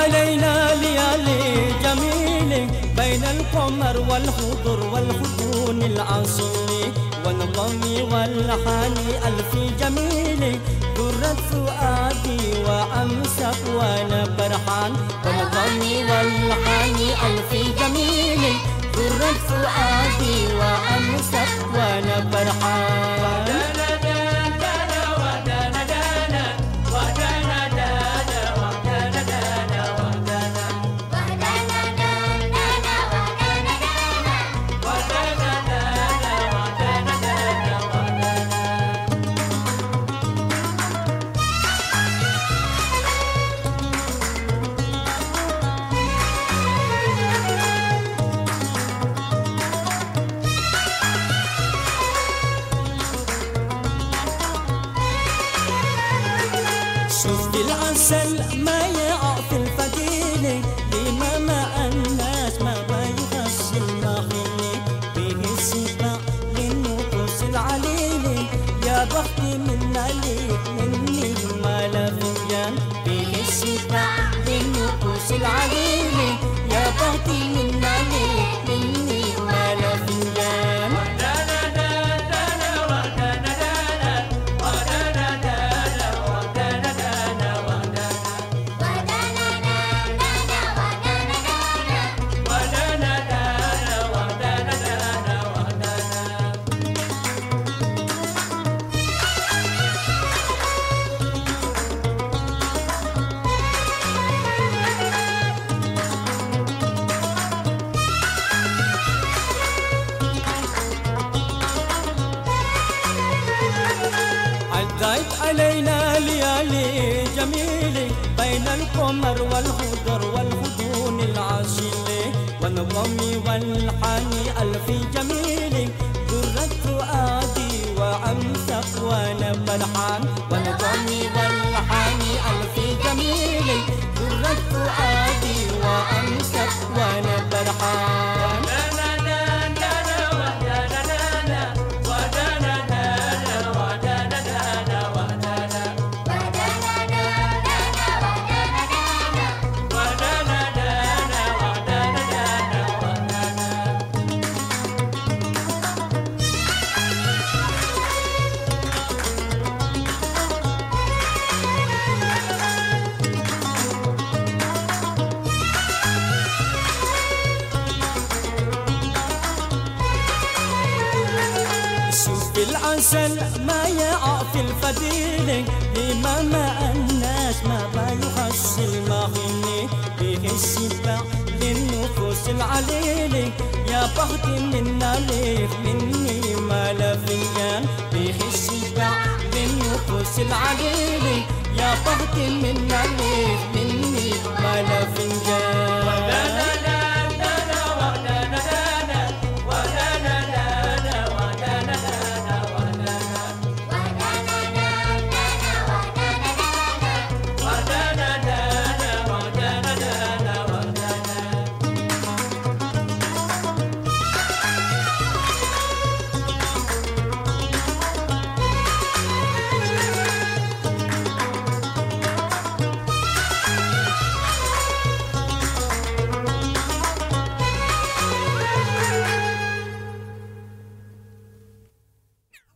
علينا ليالي جميلة بين القمر والخضر والخدون الأصلي والنظم واللحن ألف جميل درت فؤادي وأمسك وأنا فرحان والنظم واللحن ألف جميل درت فؤادي وأمسك وأنا فرحان شوف العسل ما يقع في الفديلة لما ما الناس ما بيغسل مخيلة به السباع للنفوس العليلة يا بختي من عليك مني ما لا فنجان به السباع للنفوس العليلة يا بختي من عليك مني ما لا فنجان عدت علينا ليالي جميلة بين القمر والخضر والهدون العاشلة والنظم والحن ألف جميلة درت فؤادي وأمسك وأنا فرحان والنظم والحن ألف جميلة درت فؤادي وأمسك وأنا فرحان شوف العسل ما يقع في الفديلة لما ما الناس ما بيغسل مغني به الشبع للنفوس العليلة يا بختي من عليك مني ما لا فنجان به الشبع للنفوس العليلة يا بختي من عليك مني ما لا فنجان